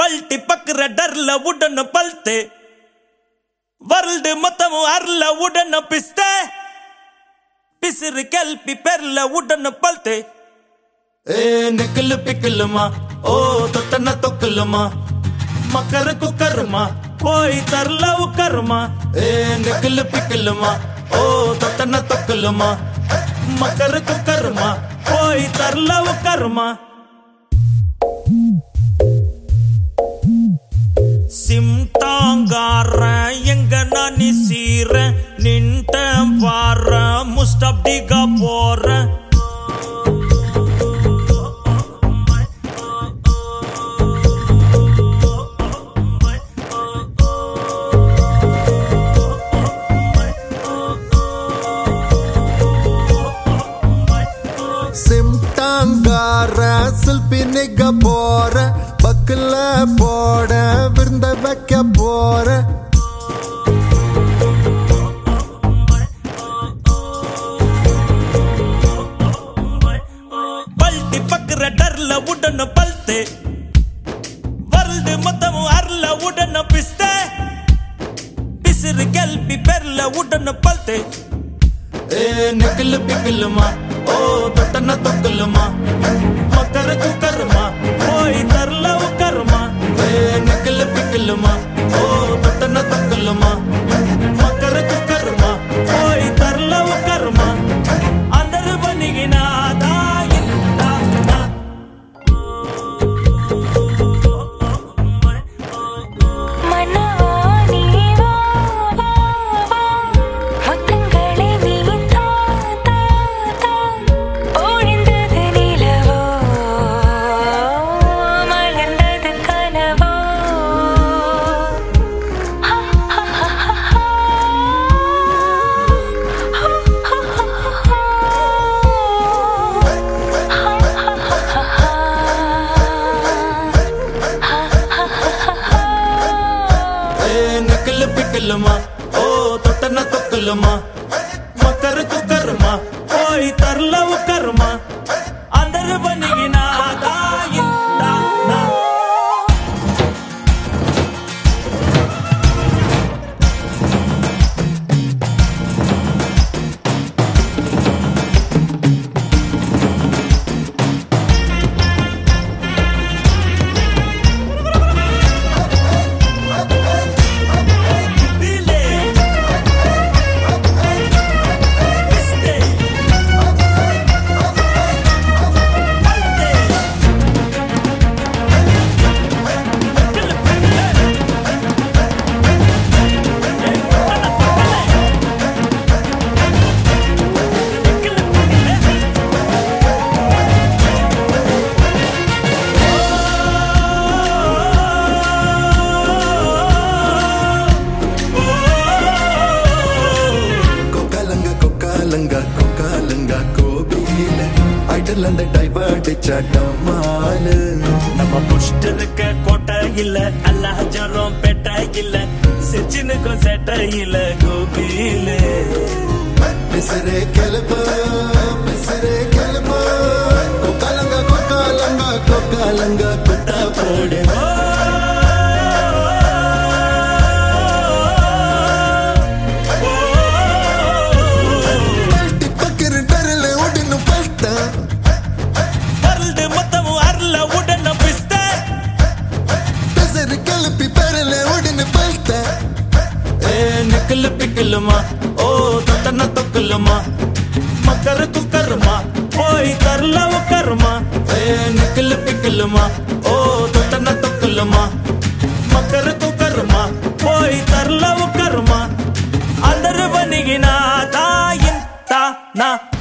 పల్టి పక్కర డర్ల ఉడన పల్తే world మొత్తము అర్ల ఉడన పిస్తే పిసిరి కెల్పి పెర్ల ఉడన పల్తే ఏ నిక్కలు పిక్కలమా ఓ తొట్టన తొక్కలమా మకర కుక్కరమా పోయి తర్ల ఉక్కరమా ఏ నిక్కలు పిక్కలమా ఓ తొట్టన తొక్కలమా మకర కుక్కరమా పోయి తర్ల ఉక్కరమా சிம்டாங்கார எங்க நானி சீர நின்ட்ட வார முஸ்டப்டிகா போற சிம்டாங்கார சில்பி நிக்க போற பக்கல போட விருந்த வைக்க போற பல்டி பக்கற டர்ல உடன பல்த்தே வருல்டு மொத்தம் அர்ல உடன பிஸ்தே பிசிறு கல்பி பெர்ல உடன பல்த்தே ஏ நிக்கல் பிக்கலுமா ஓ தொட்டன தொக்கலுமா மக்கர குக்கருமா போய் தர்ல உக்கருமா ஏ நிக்கல் பிக்கலுமா ஓ தொட்டன தொக்கலுமா மக்கர குக்கருமா போய் தர்ல உக்கருமா అందరు బనిగినాదా ఇంతా மனவா நீ வா வா வா முத்தங்களை நீ தா தா தா ஒழிந்தது நிலவோ மலர்ந்தது கனவோ ஹா ஹா ஹா ஹா ఏ నకలు పిక్కలమా ఓ తొట్టన తొక్కలమా మకర కుక్కరమా పోయి తర్ల ఉక్కరమా అందరు బనిగినాదా ఇంతా నా Dile. Este. Alte. கொக்காலங்க கொக்காலங்க கொக்காலங்க கோபியில ஐடல் அந்த டைவர்ட் சட்டமாலு நம்ம புஷ்ட இருக்க கோட்டை இல்ல அல்லாஹ் ஜரம் பெட்ட இல்ல சிச்சினுக்கும் செட்ட இல்ல கோபியில பிசரே கெலுப்பு பிசரே கெலுப்பு கொக்காலங்க கொக்காலங்க கொக்காலங்க குட்டா போடு பல்ட்டி பக்கிற டரல உடனு பல்ட்டா வருல்டு மொத்தம் அருள உடன பிஸ்த பிசரு கெலுப்பி பரல உடனு பல்ட்டா ஏ நிக்கல் பிக்கலுமா ஓ தொட்டன தொக்கலுமா மக்கர குக்கருமா போய் தரல உக்கருமா ஏ நிக்கல் பிக்கலுமா ஓ தொட்டன தொக்கலுமா மக்கர குக்கருமா போய் தரல உக்கருமா అందరు బనిగిన తాయిన్ తా నా